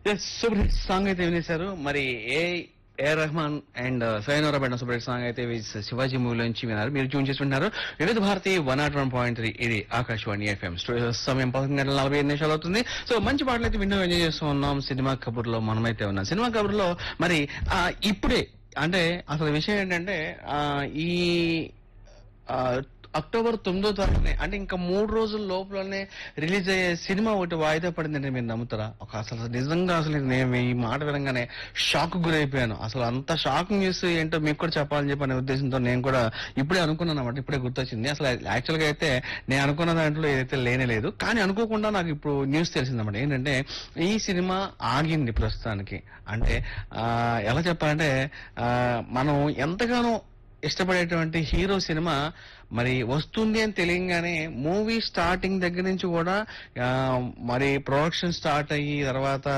yes super hit song అయితే వినేశారు మరి ఏ ఏ Rahman and సైనోరా బెండ సూపర్ హిట్ సాంగ్ అయితే వి- శివాజీ మూవీ నుంచి విన్నారు మీరు ట్యూన్ చేస్తుంటున్నారు Vividh Bharati one naught one point three ఇది ఆకాశవాణి ఎఫ్ఎం స్టూడియో సమయం పదకొండు గంటల నలభై ఐదు నిమిషాలు అవుతుంది సో మంచి పాటలు అయితే వింటూ ఎంజాయ్ చేస్తూ ఉన్నాం సినిమా కబుర్లో మనమైతే ఉన్నాం సినిమా కబుర్లో మరి ఆ, ఇప్పుడే అంటే అసలు విషయం ఏంటంటే ఆ, ఈ ఆ, అక్టోబర్ తొమ్మిదో తారీఖునే అంటే ఇంకా మూడు రోజుల లోపలనే రిలీజ్ అయ్యే సినిమా ఒకటి వాయిదా పడిందంటే మీరు నమ్ముతారా ఒక అసలు నిజంగా అసలు నేను ఈ మాట వినగానే షాక్ గురైపోయాను అసలు అంత షాక్ న్యూస్ ఏంటో మీకు కూడా చెప్పాలని చెప్పి అనే ఉద్దేశంతో నేను కూడా ఇప్పుడే అనుకున్నాను అనమాట ఇప్పుడే గుర్తొచ్చింది అసలు యాక్చువల్ గా అయితే నేను అనుకున్న దాంట్లో ఏదైతే లేనే లేదు కానీ అనుకోకుండా నాకు ఇప్పుడు న్యూస్ తెలిసిందన్నమాట ఏంటంటే ఈ సినిమా ఆగింది ప్రస్తుతానికి అంటే ఆ, ఎలా చెప్పాలంటే ఆ, మనం ఎంతగానో ఇష్టపడేటువంటి హీరో సినిమా మరి వస్తుంది అని తెలియగానే మూవీ స్టార్టింగ్ దగ్గర నుంచి కూడా ఆ, మరి ప్రొడక్షన్ స్టార్ట్ అయ్యి తర్వాత